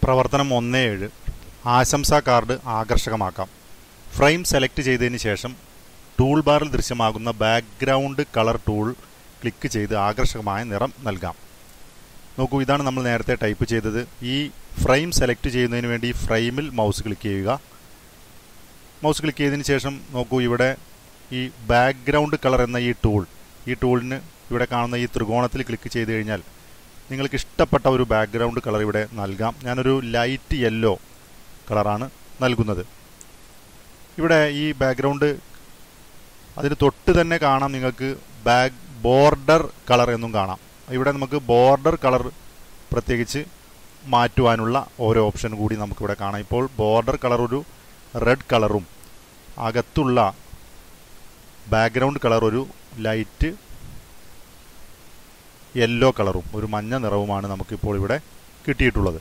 പ്രവർത്തനം ഒന്ന് ഏഴ് ആശംസാ കാർഡ് ആകർഷകമാക്കാം ഫ്രെയിം സെലക്ട് ചെയ്തതിന് ശേഷം ടൂൾ ബാറിൽ ദൃശ്യമാകുന്ന ബാക്ക്ഗ്രൗണ്ട് കളർ ടൂൾ ക്ലിക്ക് ചെയ്ത് ആകർഷകമായ നിറം നൽകാം നോക്കൂ ഇതാണ് നമ്മൾ നേരത്തെ ടൈപ്പ് ചെയ്തത് ഈ ഫ്രെയിം സെലക്ട് ചെയ്യുന്നതിന് വേണ്ടി ഫ്രെയിമിൽ മൗസ് ക്ലിക്ക് ചെയ്യുക മൗസ് ക്ലിക്ക് ചെയ്തതിന് ശേഷം നോക്കൂ ഇവിടെ ഈ ബാക്ക്ഗ്രൗണ്ട് കളർ എന്ന ഈ ടൂൾ ഈ ടൂളിന് ഇവിടെ കാണുന്ന ഈ ത്രികോണത്തിൽ ക്ലിക്ക് ചെയ്ത് കഴിഞ്ഞാൽ നിങ്ങൾക്ക് ഇഷ്ടപ്പെട്ട ഒരു ബാക്ക്ഗ്രൗണ്ട് കളർ ഇവിടെ നൽകാം ഞാനൊരു ലൈറ്റ് യെല്ലോ കളറാണ് നൽകുന്നത് ഇവിടെ ഈ ബാക്ക്ഗ്രൗണ്ട് അതിന് തൊട്ട് തന്നെ കാണാം നിങ്ങൾക്ക് ബാക്ക് ബോർഡർ കളർ എന്നും കാണാം ഇവിടെ നമുക്ക് ബോർഡർ കളർ പ്രത്യേകിച്ച് മാറ്റുവാനുള്ള ഓരോ ഓപ്ഷൻ കൂടി നമുക്കിവിടെ കാണാം ഇപ്പോൾ ബോർഡർ കളർ ഒരു റെഡ് കളറും അകത്തുള്ള ബാക്ക്ഗ്രൗണ്ട് കളർ ഒരു ലൈറ്റ് യെല്ലോ കളറും ഒരു മഞ്ഞ നിറവുമാണ് നമുക്കിപ്പോൾ ഇവിടെ കിട്ടിയിട്ടുള്ളത്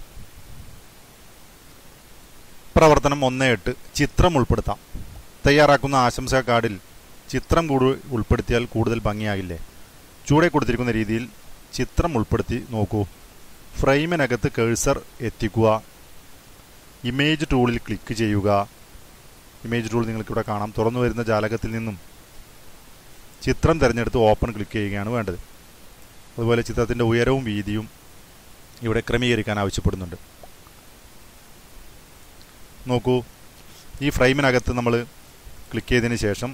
പ്രവർത്തനം ഒന്ന് എട്ട് ചിത്രം ഉൾപ്പെടുത്താം തയ്യാറാക്കുന്ന ആശംസാ കാർഡിൽ ചിത്രം കൂടി ഉൾപ്പെടുത്തിയാൽ കൂടുതൽ ഭംഗിയാകില്ലേ ചൂടെ കൊടുത്തിരിക്കുന്ന രീതിയിൽ ചിത്രം ഉൾപ്പെടുത്തി നോക്കൂ ഫ്രെയിമിനകത്ത് കേഴ്സർ എത്തിക്കുക ഇമേജ് ടൂളിൽ ക്ലിക്ക് ചെയ്യുക ഇമേജ് ടൂൾ നിങ്ങൾക്കിവിടെ കാണാം തുറന്നു വരുന്ന ജാലകത്തിൽ നിന്നും ചിത്രം തിരഞ്ഞെടുത്ത് ഓപ്പൺ ക്ലിക്ക് ചെയ്യുകയാണ് വേണ്ടത് അതുപോലെ ചിത്രത്തിൻ്റെ ഉയരവും വീതിയും ഇവിടെ ക്രമീകരിക്കാൻ ആവശ്യപ്പെടുന്നുണ്ട് നോക്കൂ ഈ ഫ്രെയിമിനകത്ത് നമ്മൾ ക്ലിക്ക് ചെയ്തതിന് ശേഷം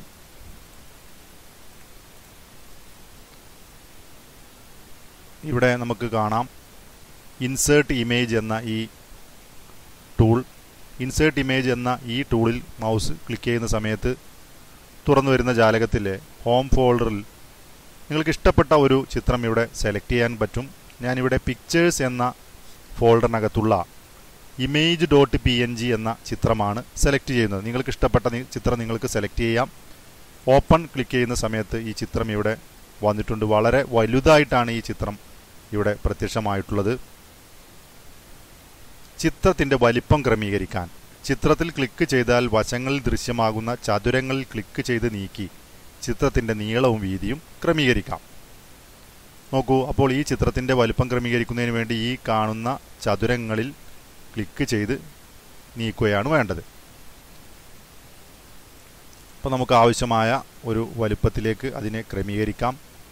ഇവിടെ നമുക്ക് കാണാം ഇൻസേർട്ട് ഇമേജ് എന്ന ഈ ടൂൾ ഇൻസേർട്ട് ഇമേജ് എന്ന ഈ ടൂളിൽ മൗസ് ക്ലിക്ക് ചെയ്യുന്ന സമയത്ത് തുറന്നു വരുന്ന ജാലകത്തിലെ ഹോം ഫോൾഡറിൽ നിങ്ങൾക്ക് ഇഷ്ടപ്പെട്ട ഒരു ചിത്രം ഇവിടെ സെലക്ട് ചെയ്യാൻ പറ്റും ഞാനിവിടെ പിക്ചേഴ്സ് എന്ന ഫോൾഡറിനകത്തുള്ള image dot P N G എന്ന ചിത്രമാണ് സെലക്ട് ചെയ്യുന്നത് നിങ്ങൾക്ക് ഇഷ്ടപ്പെട്ട ചിത്രം നിങ്ങൾക്ക് സെലക്ട് ചെയ്യാം ഓപ്പൺ ക്ലിക്ക് ചെയ്യുന്ന സമയത്ത് ഈ ചിത്രം ഇവിടെ വന്നിട്ടുണ്ട് വളരെ വലുതായിട്ടാണ് ഈ ചിത്രം ഇവിടെ പ്രത്യക്ഷമായിട്ടുള്ളത് ചിത്രത്തിൻ്റെ വലിപ്പം ക്രമീകരിക്കാൻ ചിത്രത്തിൽ ക്ലിക്ക് ചെയ്താൽ വശങ്ങളിൽ ദൃശ്യമാകുന്ന ചതുരങ്ങളിൽ ക്ലിക്ക് ചെയ്ത് നീക്കി ചിത്രത്തിൻ്റെ നീളവും വീതിയും ക്രമീകരിക്കാം നോക്കൂ അപ്പോൾ ഈ ചിത്രത്തിൻ്റെ വലിപ്പം ക്രമീകരിക്കുന്നതിന് വേണ്ടി ഈ കാണുന്ന ചതുരങ്ങളിൽ ക്ലിക്ക് ചെയ്ത് നീക്കുകയാണ് വേണ്ടത് അപ്പോൾ നമുക്ക് ആവശ്യമായ ഒരു വലുപ്പത്തിലേക്ക് അതിനെ ക്രമീകരിക്കാം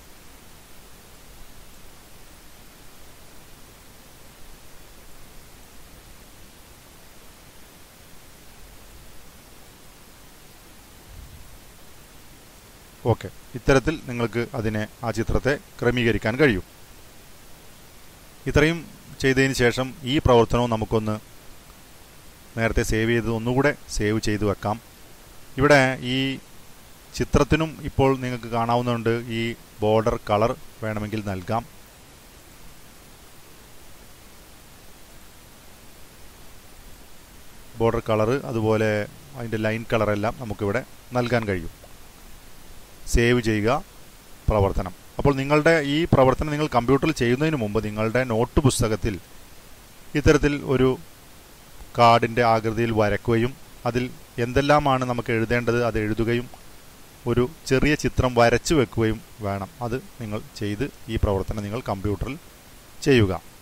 ഓക്കെ ഇത്തരത്തിൽ നിങ്ങൾക്ക് അതിനെ ആ ചിത്രത്തെ ക്രമീകരിക്കാൻ കഴിയും ഇത്രയും ചെയ്തതിന് ശേഷം ഈ പ്രവർത്തനവും നമുക്കൊന്ന് നേരത്തെ സേവ് ചെയ്ത് ഒന്നുകൂടെ സേവ് ചെയ്ത് വെക്കാം ഇവിടെ ഈ ചിത്രത്തിനും ഇപ്പോൾ നിങ്ങൾക്ക് കാണാവുന്നതുണ്ട് ഈ ബോർഡർ കളർ വേണമെങ്കിൽ നൽകാം ബോർഡർ കളർ അതുപോലെ അതിൻ്റെ ലൈൻ കളറെല്ലാം നമുക്കിവിടെ നൽകാൻ കഴിയും സേവ് ചെയ്യുക പ്രവർത്തനം അപ്പോൾ നിങ്ങളുടെ ഈ പ്രവർത്തനം നിങ്ങൾ കമ്പ്യൂട്ടറിൽ ചെയ്യുന്നതിന് മുമ്പ് നിങ്ങളുടെ നോട്ട് പുസ്തകത്തിൽ ഇത്തരത്തിൽ ഒരു കാർഡിൻ്റെ ആകൃതിയിൽ വരക്കുകയും അതിൽ എന്തെല്ലാമാണ് നമുക്ക് എഴുതേണ്ടത് അത് എഴുതുകയും ഒരു ചെറിയ ചിത്രം വരച്ചു വെക്കുകയും വേണം അത് നിങ്ങൾ ചെയ്ത് ഈ പ്രവർത്തനം നിങ്ങൾ കമ്പ്യൂട്ടറിൽ ചെയ്യുക